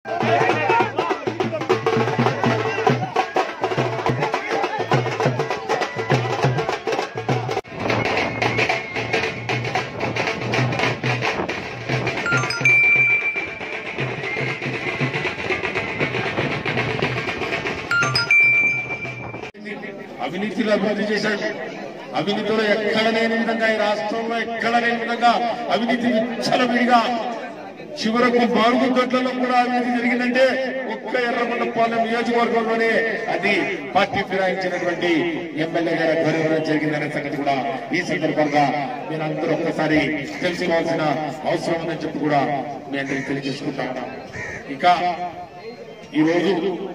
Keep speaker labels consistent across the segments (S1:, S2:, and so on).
S1: అవినీతిలో అభివృద్ధి చేశాడు అవినీతిలో ఎక్కడ లేని విధంగా ఈ రాష్ట్రంలో ఎక్కడ లేని విధంగా అవినీతి విచ్చలవిడిగా చివరకు బారుగుదొడ్లలో కూడా అవినీతి జరిగిందంటే ఒక్క ఎర్రగొండపాలెం నియోజకవర్గంలోనే అది పార్టీ ఫిరాయించినటువంటి ఎమ్మెల్యే గారి ఆధ్వర్యంలో జరిగిందనే సంగతి కూడా ఈ సందర్భంగా మీరు అందరూ ఒక్కసారి తెలుసుకోవాల్సిన అవసరం ఉందని చెప్పి కూడా మీ అందరికీ తెలియజేసుకుంటా ఉన్నాం ఇక ఈరోజు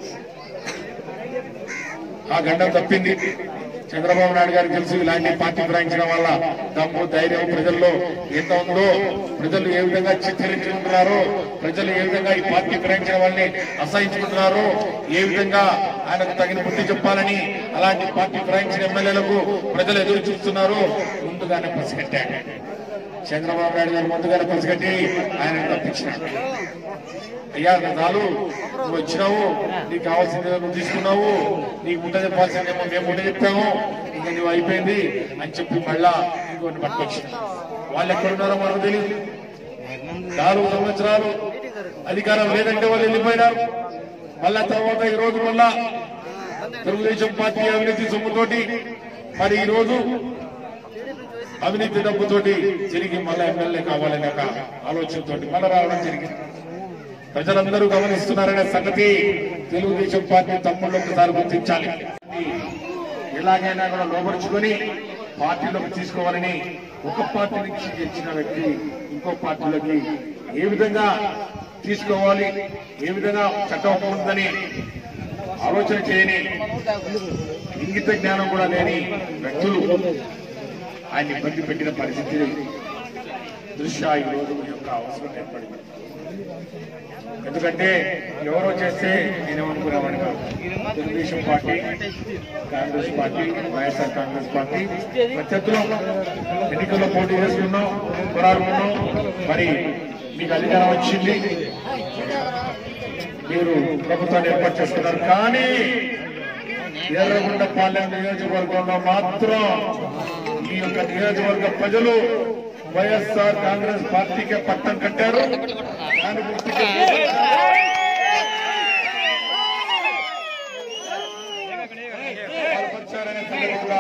S1: ఆ గండం తప్పింది చంద్రబాబు నాయుడు గారికి తెలుసు ఇలాంటి పార్టీ ఫిరాయించడం వల్ల దమ్ము ధైర్యం ప్రజల్లో ఎంత ఉందో ప్రజలు ఏ విధంగా చిత్రించుకుంటున్నారో ప్రజలు ఏ విధంగా ఈ పార్టీ ఫిరాయించడం వల్లనే అసహించుకుంటున్నారో ఏ విధంగా ఆయనకు తగిన బుద్ధి చెప్పాలని అలాంటి పార్టీ ఫిరాయించిన ఎమ్మెల్యేలకు ప్రజలు ఎదురు చూస్తున్నారు ముందుగానే పసిగట్టాడు చంద్రబాబు నాయుడు గారు ముందుగానే పసిగట్టి ఆయన తప్పించినాడు అయ్యా చాలు నువ్వు వచ్చినావు నీకు కావాల్సింది నువ్వు తీసుకున్నావు నీకు ముందే చెప్పాల్సిందేమో మేము ముందే చెప్తాము ఇంకా నువ్వు అయిపోయింది అని చెప్పి మళ్ళా ఇంకొన్ని పట్టుకొచ్చిన వాళ్ళు ఎక్కడున్నారో మనకు తెలియదు నాలుగు సంవత్సరాలు అధికారం లేదంటే వాళ్ళు వెళ్ళిపోయినారు మళ్ళా తర్వాత ఈ రోజు మళ్ళా తెలుగుదేశం పార్టీ అవినీతి సొమ్ముతోటి మరి ఈ రోజు అవినీతి డబ్బుతోటి తిరిగి మళ్ళా ఎమ్మెల్యే కావాలనే ఒక ఆలోచనతోటి మళ్ళా రావడం జరిగింది ప్రజలందరూ గమనిస్తున్నారనే సంగతి తెలుగుదేశం పార్టీ తమ్ముళ్ళు ఒకసారి గుర్తించాలి ఎలాగైనా కూడా లోపరుచుకొని పార్టీలోకి తీసుకోవాలని ఒక పార్టీ నుంచి గెలిచిన వ్యక్తి ఇంకో పార్టీలోకి ఏ విధంగా తీసుకోవాలి ఏ విధంగా చట్టం ఉందని ఆలోచన చేయని ఇంగిత జ్ఞానం కూడా లేని వ్యక్తులు ఆయన ఇబ్బంది పెట్టిన పరిస్థితి దృష్ట్యా ఈ రోజు ఈ యొక్క అవసరం ఏర్పడింది ఎందుకంటే ఎవరో చేస్తే నేనేమనుకునేవాడిని కాదు Telugu Desam party Congress party YSR Congress party ప్రత్యర్థులు ఎన్నికల్లో పోటీ చేస్తున్నాం పోరాడుతున్నాం మరి మీకు అధికారం వచ్చింది మీరు ప్రభుత్వాన్ని ఏర్పాటు చేస్తున్నారు కానీ ఎర్రగొండపాలెం నియోజకవర్గంలో మాత్రం ఈ యొక్క నియోజకవర్గ ప్రజలు వైఎస్ఆర్ కాంగ్రెస్ పార్టీకే పట్టం కట్టారు దాని గుర్తుకే బలపరిచారనే సంగతి కూడా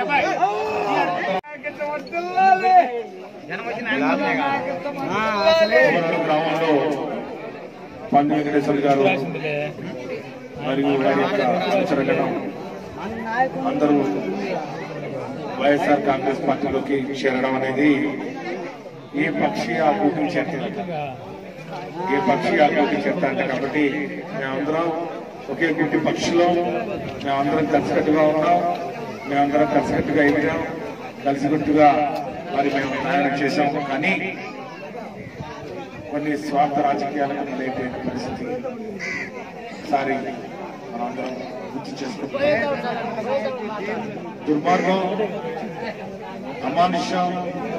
S1: కోమలూరు గ్రామంలో పండు వెంకటేశ్వర గారు మరియు వారి యొక్క అనుచరులను అందరూ వైఎస్ఆర్ కాంగ్రెస్ పార్టీలోకి చేరడం అనేది ఏ పక్షి ఆ కూటికి చేరుతుంది ఏ పక్షి ఆ కూటికి చేరుతాంట కాబట్టి మేమందరం ఒకే గుట్టి పక్షులు మేమందరం కలిసికట్టుగా ఉన్నాం మేమందరం కలిసికట్టుగా ఎదిగాం కలిసికట్టుగా మరి మేము ప్రయాణం చేశాము కానీ కొన్ని స్వార్థ రాజకీయాలకు నిలైపోయిన పరిస్థితి ఒకసారి మనందరం గుర్తు చేసుకుంటాం దుర్మార్గం అమానుష్యం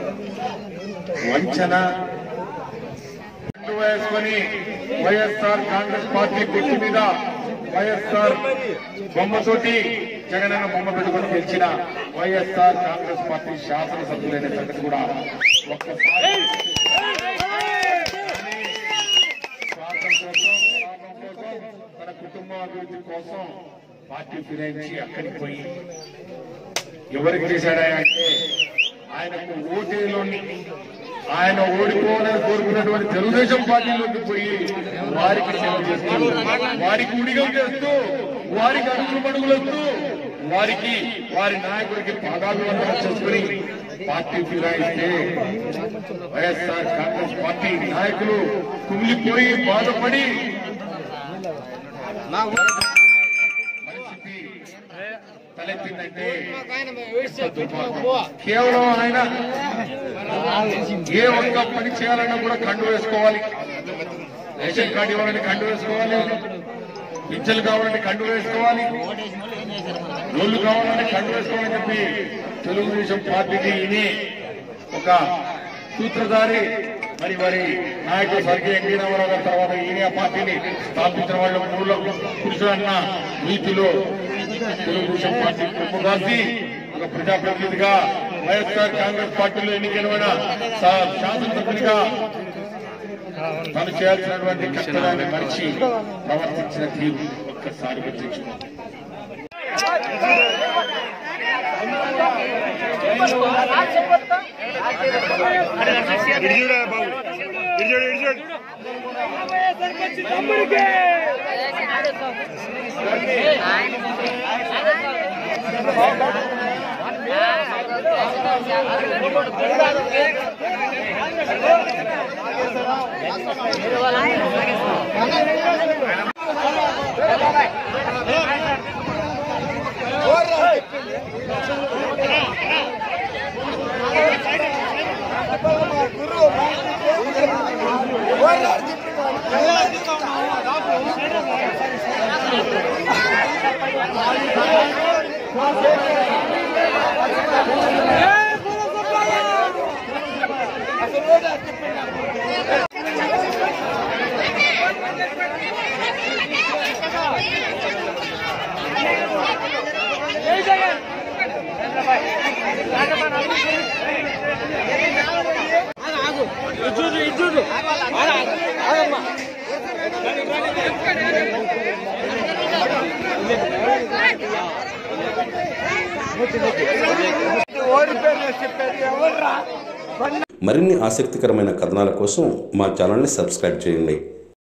S1: వంచన గుర్తు వేసుకొని వైఎస్ఆర్ కాంగ్రెస్ పార్టీ గుర్తు మీద వైఎస్ఆర్ బొమ్మతోటి జగనన్న బొమ్మ పెట్టుకొని గెలిచిన వైఎస్ఆర్ కాంగ్రెస్ పార్టీ శాసనసభ్యులైన సంగతి కూడా ఒక్కసారి స్వార్థం కోసం లాభం కోసం తన కుటుంబ అభివృద్ధి కోసం పార్టీ ఫిరాయించి అక్కడికి పోయి ఎవరికి చేశాడా అంటే ఆయనకు ఓటేలోని ఆయన ఓడిపోవాలని కోరుకున్నటువంటి తెలుగుదేశం పార్టీలోకి పోయి వారికి సేవ చేస్తూ వారికి ఉడిగం చేస్తూ వారికి అడుగులు మడుగులొస్తూ వారికి వారి నాయకుడికి పాదాలు వందనం చేసుకుని పార్టీ ఫిరాయిస్తే వైఎస్ఆర్ కాంగ్రెస్ పార్టీ నాయకులు కుమిలిపోయి బాధపడి పరిస్థితి తలెత్తిందంటే కేవలం ఆయన ఏ ఒక్క పని చేయాలన్నా కూడా కండు వేసుకోవాలి రేషన్ కార్డు ఇవ్వాలని కండు వేసుకోవాలి పింఛన్లు కావాలని కండు వేసుకోవాలి రోడ్లు కావాలని కండు వేసుకోవాలని చెప్పి తెలుగుదేశం పార్టీకి ఇది ఒక సూత్రధారి మరి మరి నాయకుడు స్వర్గీయ ఎన్టీ రామారావు గారి తర్వాత ఈయనే జనసేన పార్టీని స్థాపించిన వాళ్ళు మూల పురుషులన్న రీతిలో తెలుగుదేశం పార్టీ కొమ్ముగాసి ఒక ప్రజాప్రతినిధిగా వైఎస్ఆర్ కాంగ్రెస్ పార్టీలో ఎన్నికైన శా- శాసనసభ్యునిగా తను చేయాల్సినటువంటి కర్తవ్యాన్ని మరిచి ప్రవర్తించిన తీరు ఒక్కసారి గుర్తించుకోండి
S2: ఇడిజుడా బాబు ఇడిజుడు ఇడిజుడు
S3: మరిన్ని ఆసక్తికరమైన కథనాల కోసం మా ఛానల్ని సబ్స్క్రైబ్ చేయండి